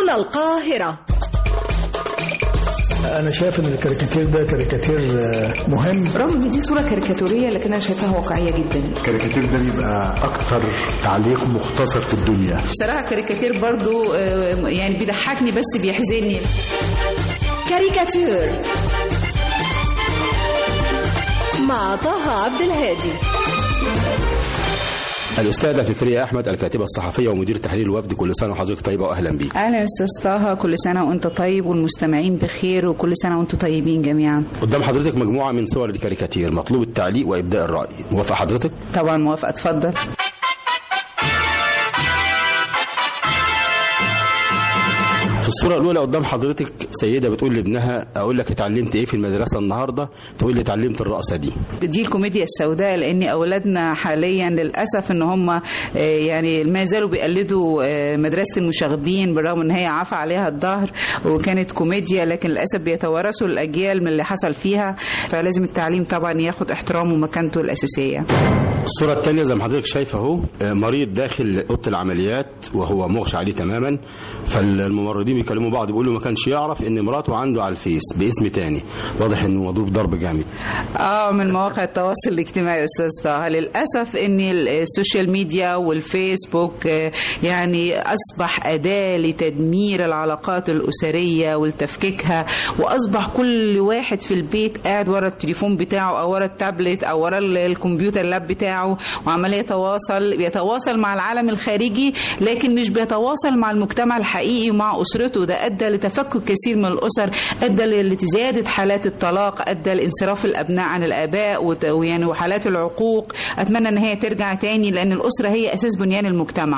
هنا القاهرة انا شايف ان الكاريكاتير ده كاريكاتير مهم رغم ان دي صوره كاريكاتوريه لكن انا شايفاها واقعيه جدا الكاريكاتير ده بيبقى اكتر تعليق مختصر في الدنيا بصراحه الكاريكاتير برضو يعني بيضحكني بس بيحزنني كاريكاتير مع طه عبد الهادي الأستاذة فكرية أحمد الكاتبة الصحفية ومدير تحرير الوفد كل سنة وحضرتك طيبة وأهلا بيك اهلا استاذ طه كل سنه وانت طيب والمستمعين بخير وكل سنه وانتم طيبين جميعا قدام حضرتك مجموعة من صور الكاريكاتير مطلوب التعليق وإبداء الرأي موافق حضرتك؟ طبعا موافقه اتفضل في الصورة الأولى قدام حضرتك سيدة بتقول لابنها أقول لك اتعلمت إيه في المدرسة النهاردة تقول لي اتعلمت الرقصة دي دي الكوميديا السوداء لان اولادنا حاليا للاسف ان هم آه، يعني ما زالوا بيقلدوا آه، مدرسه المشاغبين بالرغم ان هي عفى عليها الظهر وكانت كوميديا لكن للاسف بيتوارثوا الاجيال من اللي حصل فيها فلازم التعليم طبعا ياخد احترامه ومكانته الاساسيه الصورة الثانية زي ما حضرتك شايفة أهو آه، مريض داخل أوضة العمليات وهو مغشى عليه تماما فالممرضين بيكلموا بعض بيقولوا ما كانش يعرف إن مراته عنده على الفيس باسم تاني واضح إنه مضروب ضرب جامد اه من مواقع التواصل الاجتماعي يا استاذ طه للاسف ان السوشيال ميديا والفيسبوك آه، يعني اصبح اداه لتدمير العلاقات الاسريه ولتفكيكها واصبح كل واحد في البيت قاعد ورا التليفون بتاعه او ورا التابلت او ورا ال- الكمبيوتر اللاب بتاعه وعمال يتواصل بيتواصل مع العالم الخارجي لكن مش بيتواصل مع المجتمع الحقيقي ومع اسرته ده ادى لتفكك كثير من الاسر ادى لزياده حالات الطلاق ادى لانصراف الابناء عن الاباء وت- ويعني وحالات العقوق اتمنى ان هي ترجع تاني لان الاسره هي اساس بنيان المجتمع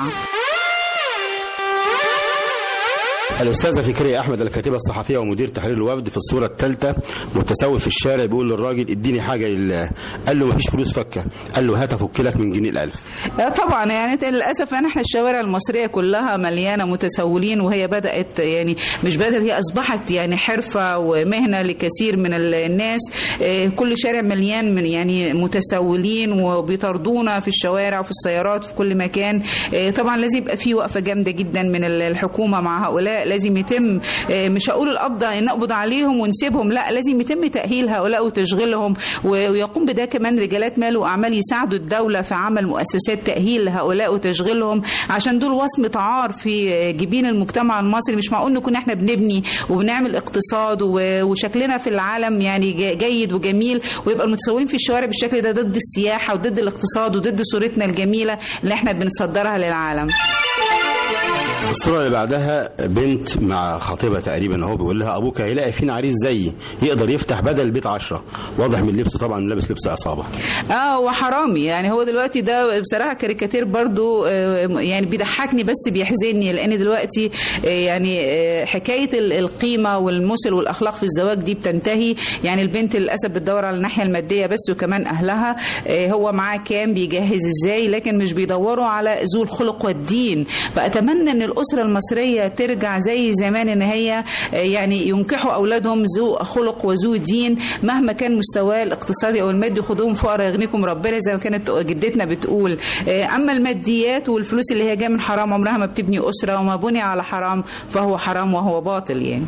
الأستاذة فكرية أحمد الكاتبة الصحفية ومدير تحرير الوفد في الصورة الثالثة متسول في الشارع بيقول للراجل اديني حاجة لله قال له مفيش فلوس فكة قال له هات أفك لك من جنيه الألف آه طبعا يعني ت- للاسف يعني احنا الشوارع المصريه كلها مليانه متسولين وهي بدات يعني مش بدات هي اصبحت يعني حرفه ومهنه لكثير من ال- الناس آه، كل شارع مليان من يعني متسولين وبيطردونا في الشوارع وفي السيارات في كل مكان آه، طبعا لازم يبقى في وقفه جامده جدا من ال- الحكومه مع هؤلاء لازم يتم آه، مش هقول القبض نقبض عليهم ونسيبهم لا لازم يتم تاهيل هؤلاء وتشغيلهم و- ويقوم بده كمان رجالات مال واعمال يساعدوا الدوله في عمل مؤسسات تاهيل لهؤلاء وتشغيلهم عشان دول وصمه عار في جبين المجتمع المصري مش معقول نكون احنا بنبني وبنعمل اقتصاد و- وشكلنا في العالم يعني ج- جيد وجميل ويبقى المتسولين في الشوارع بالشكل ده ضد السياحه وضد الاقتصاد وضد صورتنا الجميله اللي احنا بنصدرها للعالم الصورة اللي بعدها بنت مع خطيبة تقريبا اهو بيقول لها أبوك هيلاقي فين عريس زيي يقدر يفتح بدل البيت عشرة واضح من لبسه طبعا لابس لبس عصابة اه وحرامي يعني هو دلوقتي ده بصراحه كاريكاتير برضو آه، يعني بيضحكني بس بيحزنني لان دلوقتي آه، يعني آه، حكايه ال- القيمه والمثل والاخلاق في الزواج دي بتنتهي يعني البنت للاسف بتدور على الناحيه الماديه بس وكمان اهلها آه، هو معاه كام بيجهز ازاي لكن مش بيدوروا على ذو الخلق والدين فاتمنى ان الاسره المصريه ترجع زي زمان ان هي آه، يعني ينكحوا اولادهم ذو خلق وذو دين مهما كان مستواه الاقتصادي او المادي خدوهم فقراء يغنيكم ربنا زي ما كانت جدتنا بتقول آه، اما الماديات والفلوس اللي هي جايه من حرام عمرها ما بتبني اسره وما بني على حرام فهو حرام وهو باطل يعني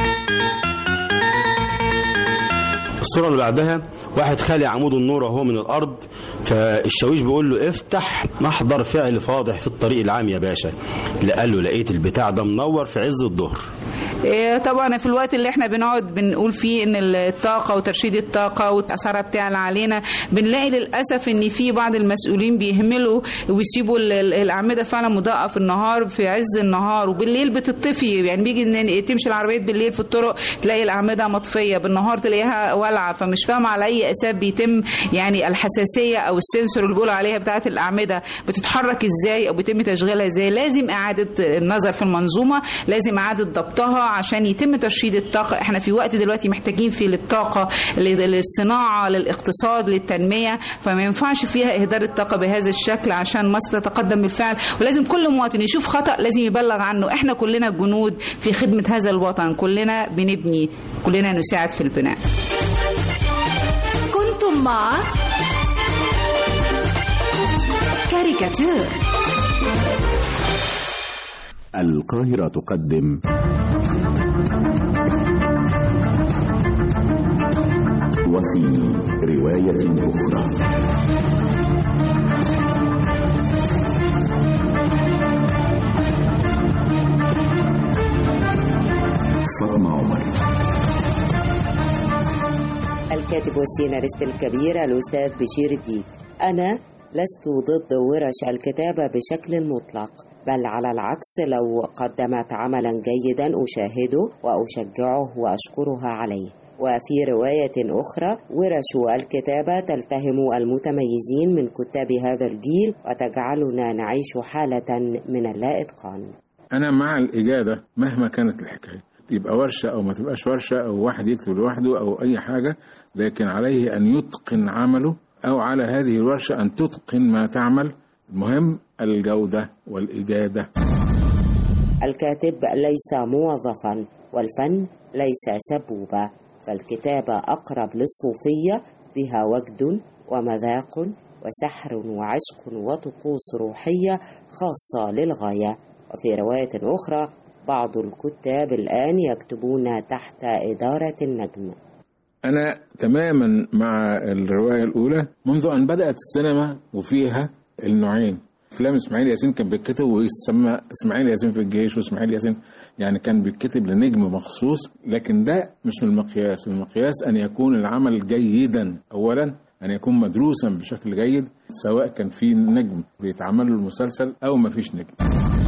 الصورة اللي بعدها واحد خالي عمود النور وهو من الأرض فالشاويش بيقول له افتح محضر فعل فاضح في الطريق العام يا باشا اللي قال له لقيت البتاع ده منور في عز الظهر إيه طبعا في الوقت اللي احنا بنقعد بنقول فيه ان الطاقه وترشيد الطاقه واسعارها بتعلى علينا بنلاقي للاسف ان في بعض المسؤولين بيهملوا ويسيبوا ال- ال- الاعمده فعلا مضاءه في النهار في عز النهار وبالليل بتطفي يعني بيجي ان تمشي العربيات بالليل في الطرق تلاقي الاعمده مطفيه بالنهار تلاقيها والعه فمش فاهمه على اي اساس بيتم يعني الحساسيه او السنسور اللي بيقولوا عليها بتاعه الاعمده بتتحرك ازاي او بيتم تشغيلها ازاي لازم اعاده النظر في المنظومه لازم اعاده ضبطها عشان يتم ترشيد الطاقه احنا في وقت دلوقتي محتاجين فيه للطاقه لل- للصناعه للاقتصاد للتنميه فما ينفعش فيها اهدار الطاقه بهذا الشكل عشان مصر تتقدم بالفعل ولازم كل مواطن يشوف خطا لازم يبلغ عنه احنا كلنا جنود في خدمه هذا الوطن كلنا بنبني كلنا نساعد في البناء كنتم مع كاريكاتير القاهرة تقدم وفي رواية أخرى فاطمة عمر الكاتب والسيناريست الكبير الأستاذ بشير الديك أنا لست ضد ورش الكتابة بشكل مطلق بل على العكس لو قدمت عملا جيدا أشاهده وأشجعه وأشكرها عليه وفي رواية أخرى ورش الكتابة تلتهم المتميزين من كتاب هذا الجيل وتجعلنا نعيش حالة من اللا إتقان أنا مع الإجادة مهما كانت الحكاية يبقى ورشة أو ما تبقاش ورشة أو واحد يكتب لوحده أو أي حاجة لكن عليه أن يتقن عمله أو على هذه الورشة أن تتقن ما تعمل المهم الجودة والإجادة الكاتب ليس موظفا والفن ليس سبوبا فالكتابة أقرب للصوفية بها وجد ومذاق وسحر وعشق وطقوس روحية خاصة للغاية وفي رواية أخرى بعض الكتاب الآن يكتبون تحت إدارة النجم أنا تماما مع الرواية الأولى منذ أن بدأت السينما وفيها النوعين افلام اسماعيل ياسين كان بيتكتب ويسمى اسماعيل ياسين في الجيش واسماعيل ياسين يعني كان بيتكتب لنجم مخصوص لكن ده مش من المقياس المقياس ان يكون العمل جيدا اولا ان يكون مدروسا بشكل جيد سواء كان في نجم بيتعمل له المسلسل او ما فيش نجم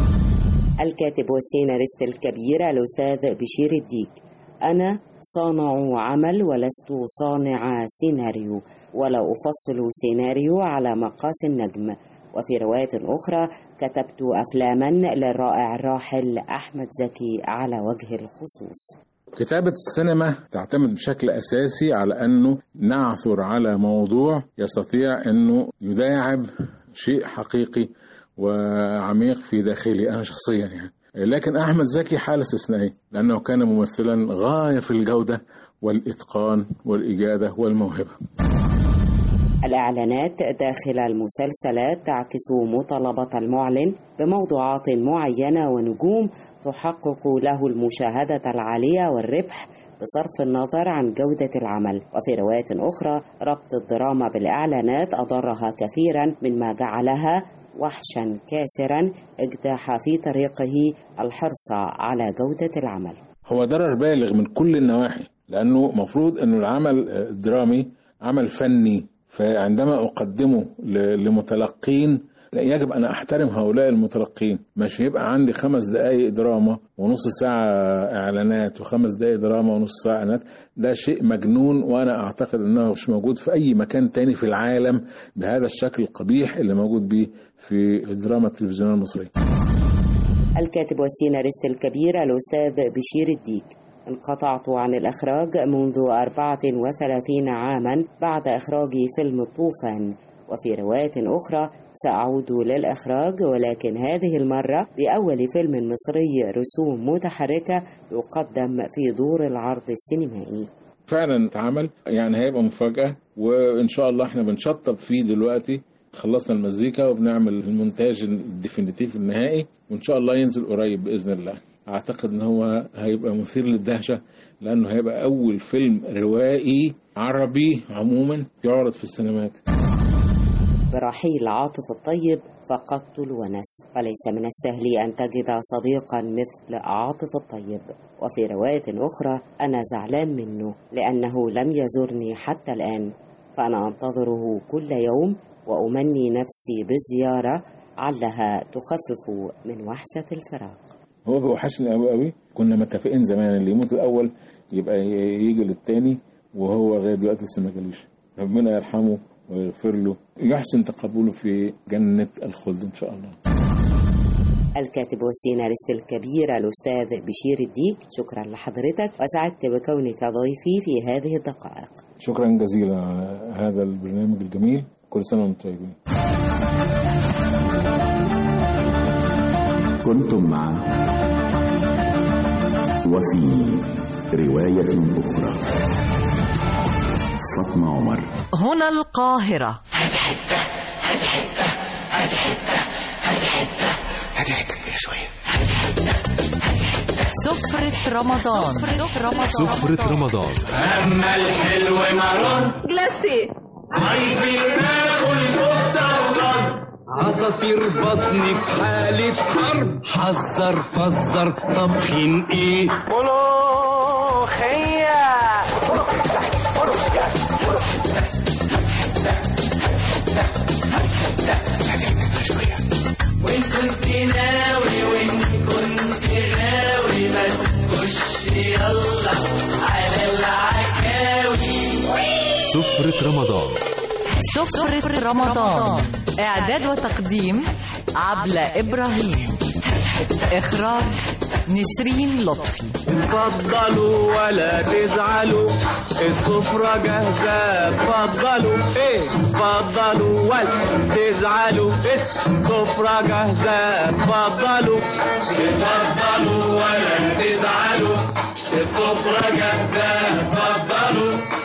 الكاتب والسيناريست الكبير الأستاذ بشير الديك أنا صانع عمل ولست صانع سيناريو ولا أفصل سيناريو على مقاس النجم وفي رواية أخرى كتبت أفلاما للرائع الراحل أحمد زكي على وجه الخصوص كتابة السينما تعتمد بشكل أساسي على أنه نعثر على موضوع يستطيع أنه يداعب شيء حقيقي وعميق في داخلي أنا شخصيا يعني لكن أحمد زكي حالة استثنائية لأنه كان ممثلا غاية في الجودة والإتقان والإجادة والموهبة الإعلانات داخل المسلسلات تعكس مطالبة المعلن بموضوعات معينة ونجوم تحقق له المشاهدة العالية والربح بصرف النظر عن جودة العمل وفي رواية أخرى ربط الدراما بالإعلانات أضرها كثيرا مما جعلها وحشا كاسرا اجتاح في طريقه الحرص على جودة العمل هو ضرر بالغ من كل النواحي لأنه مفروض أنه العمل الدرامي عمل فني فعندما أقدمه لمتلقين يجب أن أحترم هؤلاء المتلقين مش يبقى عندي خمس دقايق دراما ونص ساعة إعلانات وخمس دقايق دراما ونص ساعة إعلانات ده شيء مجنون وأنا أعتقد أنه مش موجود في أي مكان تاني في العالم بهذا الشكل القبيح اللي موجود به في الدراما التلفزيونية المصرية الكاتب والسيناريست الكبير الأستاذ بشير الديك انقطعت عن الإخراج منذ 34 عاما بعد إخراج فيلم الطوفان وفي رواية أخرى سأعود للإخراج ولكن هذه المرة بأول فيلم مصري رسوم متحركة يقدم في دور العرض السينمائي فعلا اتعمل يعني هيبقى مفاجأة وإن شاء الله احنا بنشطب فيه دلوقتي خلصنا المزيكا وبنعمل المونتاج الديفينيتيف النهائي وإن شاء الله ينزل قريب بإذن الله أعتقد إن هو هيبقى مثير للدهشة لأنه هيبقى أول فيلم روائي عربي عموما يعرض في السينمات برحيل عاطف الطيب فقدت الونس فليس من السهل أن تجد صديقا مثل عاطف الطيب وفي رواية أخرى أنا زعلان منه لأنه لم يزرني حتى الآن فأنا أنتظره كل يوم وأمني نفسي بالزيارة علها تخفف من وحشة الفراق هو بيوحشني قوي قوي كنا متفقين زمان اللي يموت الأول يبقى يجي للتاني وهو لغاية دلوقتي لسه ما جاليش ربنا يرحمه ويغفر له يحسن تقبله في جنة الخلد إن شاء الله الكاتب والسيناريست الكبير الأستاذ بشير الديك شكرا لحضرتك وسعدت بكونك ضيفي في هذه الدقائق شكرا جزيلا على هذا البرنامج الجميل كل سنة وانتم طيبين كنتم مع وفي رواية أخرى فاطمة عمر هنا القاهرة هاتي حتة هاتي حتة هاتي حتة هاتي حتة هاتي حتة كبيرة شوية هاتي حتة سفرة رمضان سفرة رمضان أما الحلو مرون جلاسي عايزين ناكل كفتة وضرب عصافير بطني في حالة حرب حذر فزر طبخين ايه ملوخية وان كنت ناوي وان كنت غاوي ما تخش يلا على العكاوي سفرة رمضان سفرة رمضان إعداد وتقديم عبلة إبراهيم إخراج نسرين لطفي اتفضلوا ولا تزعلوا السفرة جاهزة اتفضلوا ايه اتفضلوا ولا تزعلوا السفرة جاهزة اتفضلوا اتفضلوا ولا تزعلوا السفرة جاهزة اتفضلوا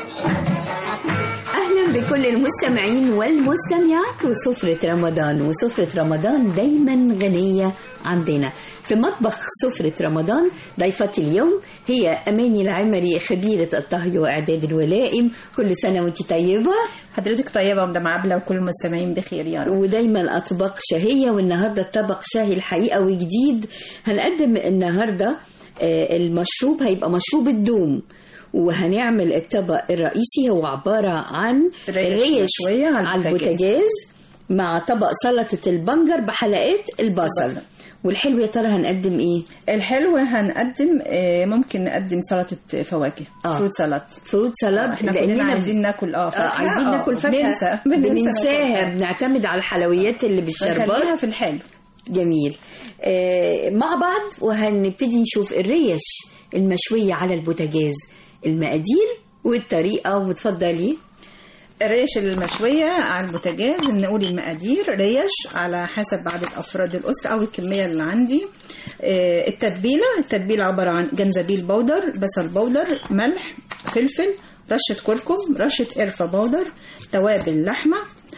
أهلا بكل المستمعين والمستمعات وسفرة رمضان وسفرة رمضان دايما غنية عندنا في مطبخ سفرة رمضان ضيفتي اليوم هي أماني العمري خبيرة الطهي وإعداد الولائم كل سنة وانت طيبة حضرتك طيبة مدام عبلة وكل المستمعين بخير يا رب ودايما أطباق شهية والنهاردة الطبق شهي الحقيقة وجديد هنقدم النهاردة آه، المشروب هيبقى مشروب الدوم وهنعمل الطبق الرئيسي هو عبارة عن ريش ريش مشوية على على البوتاجاز. البوتاجاز مع طبق سلطة البنجر بحلقات البصل البصل. والحلو يا ترى هنقدم ايه؟ الحلو هنقدم آه، ممكن نقدم سلطة فواكه آه. فروت سلطة فروت سلطة احنا كلنا عايزين ناكل اه آه فاكهة عايزين آه، ناكل فاكهة بننسى بننساها ناكل. بنعتمد على الحلويات اللي نخليها بالشربات في الحلو جميل آه مع بعض وهنبتدي نشوف الريش المشوية على البوتاجاز المقادير والطريقة وتفضلي الريش المشوية على البوتاجاز نقول المقادير ريش على حسب عدد أفراد الأسرة أو الكمية اللي عندي آه، التتبيلة التتبيلة عبارة عن جنزبيل بودر بصل بودر ملح فلفل رشة كركم رشة قرفة بودر توابل لحمة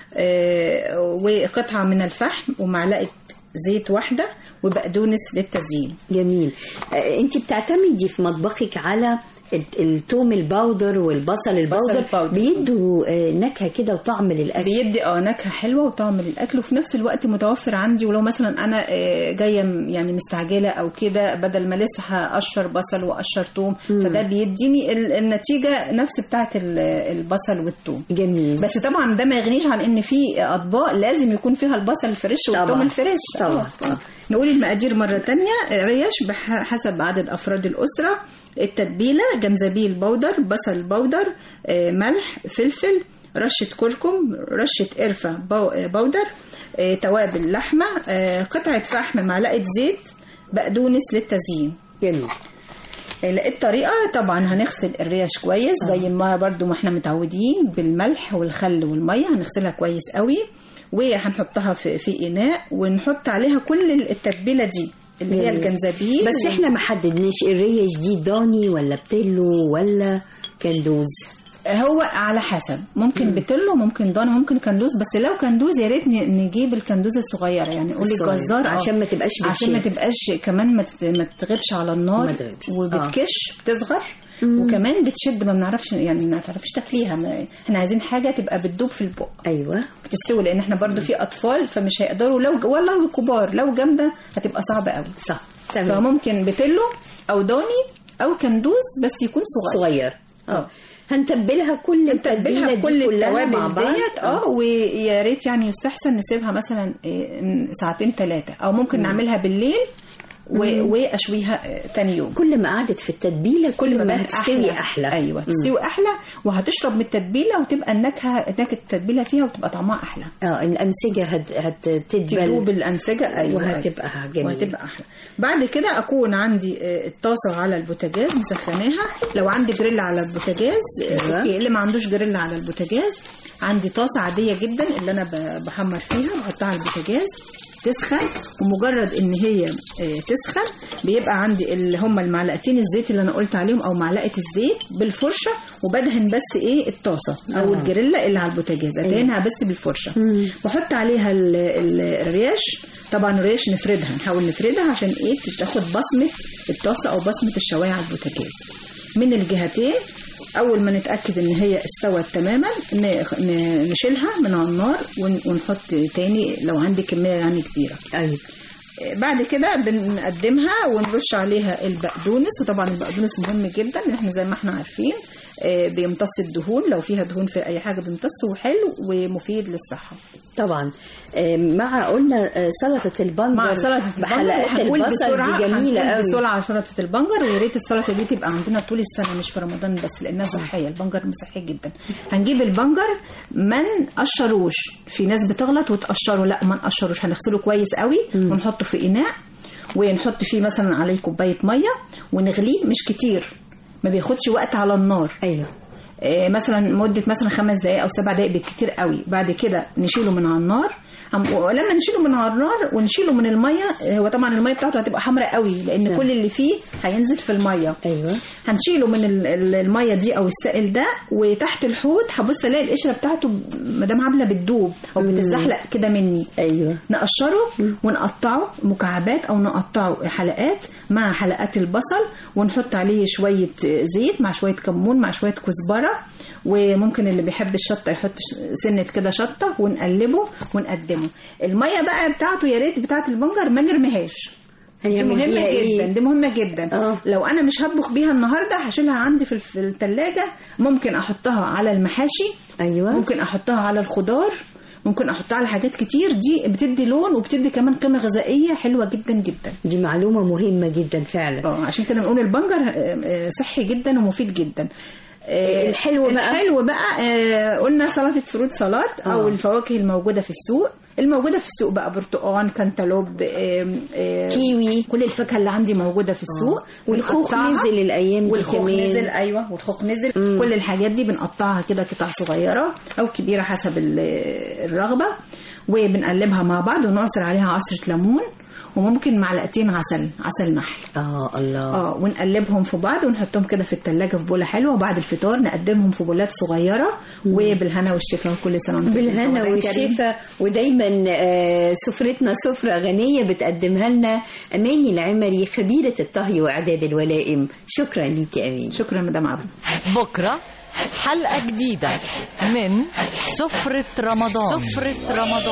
آه، وقطعة من الفحم ومعلقة زيت واحدة وبقدونس للتزيين جميل آه انت بتعتمدي في مطبخك على الت- التوم الباودر والبصل الباودر الباودر. بيدوا آه نكهة كده وطعم للأكل بيدي اه نكهه حلوه وطعم للاكل وفي نفس الوقت متوفر عندي ولو مثلا انا آه، جايه م- يعني مستعجله او كده بدل ما لسه هقشر بصل واقشر توم فده بيديني ال- النتيجه نفس بتاعه ال- البصل والثوم جميل بس طبعا ده ما يغنيش عن ان في اطباق لازم يكون فيها البصل الفريش والثوم طبعاً. الفريش طبعاً. آه. نقول المقادير مرة تانية ريش بحسب عدد أفراد الأسرة التتبيلة جنزبيل بودر بصل بودر آه، ملح فلفل رشة كركم رشة قرفة بو- آه، بودر آه، توابل لحمة آه، قطعة فحم معلقة زيت بقدونس للتزيين جميل الطريقة طبعا هنغسل الريش كويس زي ما برضو ما احنا متعودين بالملح والخل والمية هنغسلها كويس قوي وهنحطها في, في إناء ونحط عليها كل التتبيلة دي اللي هي جميل. الجنزبيل بس احنا ما حددناش الريش دي ضاني ولا بتلو ولا كندوز هو على حسب ممكن بتلو ممكن ضاني ممكن كندوز بس لو كندوز يا ريت ن- نجيب الكندوز الصغيره يعني قول الصغيرة. للجزار آه. عشان ما تبقاش عشان ما بتشد. تبقاش كمان ما ت- ما تغيبش على النار ما تغيبش. وبتكش بتصغر وكمان بتشد ما بنعرفش يعني ما تعرفيش تاكليها ما احنا عايزين حاجه تبقى بتدوب في البق ايوه بتستوي لان احنا برضو في اطفال فمش هيقدروا لو والله كبار لو جامده هتبقى صعبه قوي صح تمام فممكن بتلو او دوني او كندوز بس يكون صغير صغير اه هنتبلها كل التتبيله نتبلها دي كل كلها مع التوابل بعض ديت اه ويا ريت يعني يستحسن نسيبها مثلا إيه، من ساعتين ثلاثه او ممكن نعملها بالليل و- واشويها آه، تاني يوم كل ما قعدت في التتبيله كل, ما بقت هتستوي احلى ايوه تستوي احلى وهتشرب من التتبيله وتبقى النكهه نكهه التتبيله فيها وتبقى طعمها احلى اه الانسجه هت... هتدبل تدوب الانسجه ايوه وهتبقى جميله وهتبقى احلى بعد كده اكون عندي آه، الطاسه على البوتاجاز مسخناها لو عندي جريل على البوتاجاز آه، أيوة. اوكي اللي ما عندوش جريل على البوتاجاز عندي طاسه عاديه جدا اللي انا ب- بحمر فيها بحطها على البوتاجاز تسخن ومجرد ان هي آه، تسخن بيبقى عندي اللي هم المعلقتين الزيت اللي انا قلت عليهم او معلقه الزيت بالفرشه وبدهن بس ايه الطاسه او آه. الجريلا اللي على البوتاجاز ادهنها بس بالفرشه بحط عليها ال- ال- الريش طبعا ريش نفردها نحاول نفردها عشان ايه تاخد بصمه الطاسه او بصمه الشوايه على البوتاجاز من الجهتين اول ما نتاكد ان هي استوت تماما ن- ن- نشيلها من على النار ون- ونحط تاني لو عندي كميه يعني كبيره ايوه بعد كده بنقدمها ونرش عليها البقدونس وطبعا البقدونس مهم جدا لان احنا زي ما احنا عارفين آه، بيمتص الدهون لو فيها دهون في اي حاجه بيمتص وحلو ومفيد للصحه طبعا آه، مع قلنا آه، سلطه البنجر مع سلطه بحلقات هنقول البصل بسرعة- دي جميله هنقول قوي بسرعه على سلطه البنجر ويا ريت السلطه دي تبقى عندنا طول السنه مش في رمضان بس لانها صحيه البنجر صحي جدا هنجيب البنجر ما نقشروش في ناس بتغلط وتقشره لا ما نقشروش هنغسله كويس قوي ونحطه في اناء ونحط فيه مثلا عليه كوبايه ميه ونغليه مش كتير ما بياخدش وقت على النار ايوه آه، مثلا مدة مثلا خمس دقايق أو سبع دقايق بالكتير قوي بعد كده نشيله من على النار هم- ولما نشيله من على النار ونشيله من المية آه، هو طبعا المية بتاعته هتبقى حمراء قوي لأن نعم. كل اللي فيه هينزل في المية ايوه هنشيله من ال- ال- المية دي أو السائل ده وتحت الحوض هبص ألاقي القشرة بتاعته مدام عاملة بتدوب أو بتتزحلق كده مني ايوه نقشره ونقطعه مكعبات او نقطعه حلقات مع حلقات البصل ونحط عليه شويه زيت مع شويه كمون مع شويه كزبره وممكن اللي بيحب الشطه يحط سنه كده شطه ونقلبه ونقدمه الميه بقى بتاعته يا ريت بتاعه البنجر ما نرميهاش دي هنعمل مهمة بيها إيه؟ جدا دي مهمة جدا آه. لو أنا مش هطبخ بيها النهاردة هشيلها عندي في في التلاجة ممكن أحطها على المحاشي ايوه ممكن أحطها على الخضار ممكن أحطها على حاجات كتير دي بتدي لون وبتدي كمان قيمة غذائية حلوة جدا جدا دي معلومه مهمه جدا فعلا اه عشان كده بنقول البنجر آه، آه، صحي جدا ومفيد جدا آه، الحلو بقى؟ الحلو بقى آه، قلنا سلطة فروت سلطات أو آه. الفواكه الموجودة في السوق الموجودة في السوق بقى برتقال كانتالوب آم، آم، كيوي. كل الفاكهة اللي عندي موجودة في السوق والخوخ بنقطعها. نزل الأيام دي والخوخ كمان. نزل أيوه والخوخ نزل كل الحاجات دي بنقطعها كده قطع صغيرة أو كبيرة حسب ال- الرغبة وبنقلبها مع بعض ونعصر عليها عصرة ليمون وممكن معلقتين عسل عسل نحل اه الله اه ونقلبهم في بعض ونحطهم كده في التلاجة في بولة حلوة وبعد الفطار نقدمهم في بولات صغيرة وبالهنا والشفا وكل سنة وانتم بالهنا رمضان كريم. والشفا ودايما آه، سفرتنا سفرة غنية بتقدمها لنا أماني العمري خبيرة الطهي وإعداد الولائم شكرا ليك يا أماني شكرا مدام عبد بكرة حلقة جديدة من سفرة رمضان سفرة رمضان